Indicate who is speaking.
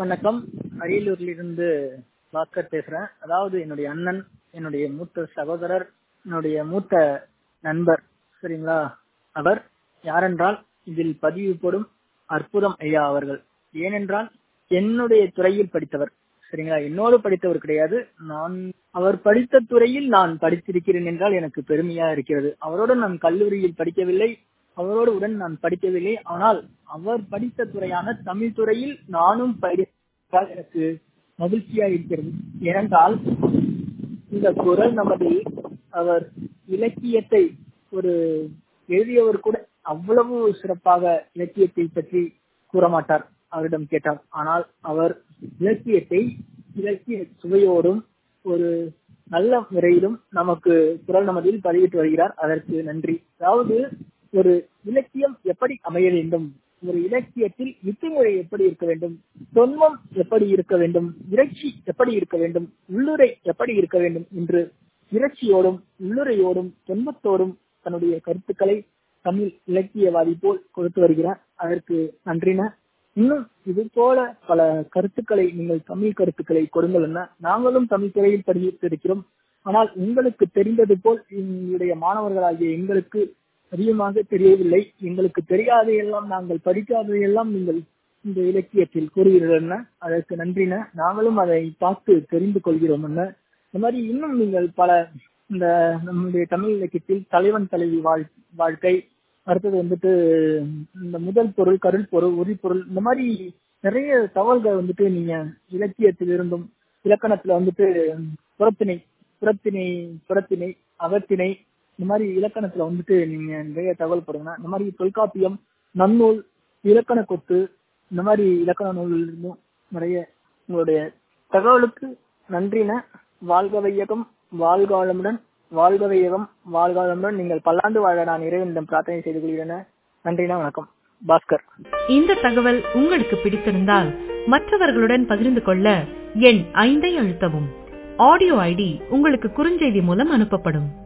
Speaker 1: வணக்கம் அரியலூரிலிருந்து பாஸ்கர் பேசுறேன் அதாவது என்னுடைய அண்ணன் என்னுடைய மூத்த சகோதரர் என்னுடைய மூத்த நண்பர் சரிங்களா அவர் யாரென்றால் இதில் பதிவு போடும் அற்புதம் ஐயா அவர்கள் ஏனென்றால் என்னுடைய துறையில் படித்தவர் சரிங்களா என்னோடு படித்தவர் கிடையாது நான் அவர் படித்த துறையில் நான் படித்திருக்கிறேன் என்றால் எனக்கு பெருமையா இருக்கிறது அவரோடு நான் கல்லூரியில் படிக்கவில்லை அவரோடு உடன் நான் படிக்கவில்லை ஆனால் அவர் படித்த துறையான தமிழ் துறையில் நானும் படித்தால் எனக்கு மகிழ்ச்சியா இருக்கிறது ஏனென்றால் இந்த குரல் நமது அவர் இலக்கியத்தை ஒரு எழுதியவர் கூட அவ்வளவு சிறப்பாக இலக்கியத்தை பற்றி கூற மாட்டார் அவரிடம் கேட்டார் ஆனால் அவர் இலக்கியத்தை இலக்கிய சுவையோடும் ஒரு நல்ல முறையிலும் நமக்கு குரல் நமதில் பதிவிட்டு வருகிறார் அதற்கு நன்றி அதாவது ஒரு இலக்கியம் எப்படி அமைய வேண்டும் ஒரு இலக்கியத்தில் இசைமுறை எப்படி இருக்க வேண்டும் தொன்மம் எப்படி இருக்க வேண்டும் இறைச்சி எப்படி இருக்க வேண்டும் உள்ளுரை எப்படி இருக்க வேண்டும் என்று இறைச்சியோடும் உள்ளுரையோடும் தொன்மத்தோடும் தன்னுடைய கருத்துக்களை தமிழ் இலக்கியவாதி போல் கொடுத்து வருகிறார் அதற்கு நன்றின இன்னும் இது போல பல கருத்துக்களை நீங்கள் தமிழ் கருத்துக்களை கொடுங்கள் என்ன நாங்களும் தமிழ் துறையில் படித்திருக்கிறோம் ஆனால் உங்களுக்கு தெரிந்தது போல் எங்களுடைய மாணவர்களாகிய எங்களுக்கு அதிகமாக தெரியவில்லை எங்களுக்கு தெரியாதையெல்லாம் நாங்கள் படிக்காததையெல்லாம் நீங்கள் இந்த இலக்கியத்தில் கூறுகிறீர்கள் என்ன அதற்கு நன்றின நாங்களும் அதை பார்த்து தெரிந்து கொள்கிறோம் என்ன இந்த மாதிரி இன்னும் நீங்கள் பல இந்த நம்முடைய தமிழ் இலக்கியத்தில் தலைவன் தலைவி வாழ் வாழ்க்கை அடுத்தது வந்துட்டு இந்த முதல் பொருள் கருள் பொருள் உரிப்பொருள் இந்த மாதிரி நிறைய தகவல்கள் வந்துட்டு நீங்க இலக்கியத்தில் இருந்தும் இலக்கணத்துல வந்துட்டு புறத்திணை புறத்திணை புறத்திணை அகத்திணை இந்த மாதிரி இலக்கணத்துல வந்துட்டு நீங்க நிறைய தகவல் போடுங்க இந்த மாதிரி தொல்காப்பியம் நன்னூல் இலக்கண கொத்து இந்த மாதிரி இலக்கண நூல் இருந்தும் நிறைய உங்களுடைய தகவலுக்கு நன்றின வாழ்க வையகம் வாழ்க வளமுடன் வாழ்க வையகம் வாழ்க வளமுடன் நீங்கள் பல்லாண்டு வாழ நான் இறைவனிடம் பிரார்த்தனை செய்து கொள்கிறேன் நன்றினா வணக்கம் பாஸ்கர்
Speaker 2: இந்த தகவல் உங்களுக்கு பிடித்திருந்தால் மற்றவர்களுடன் பகிர்ந்து கொள்ள எண் ஐந்தை அழுத்தவும் ஆடியோ ஐடி உங்களுக்கு குறுஞ்செய்தி மூலம் அனுப்பப்படும்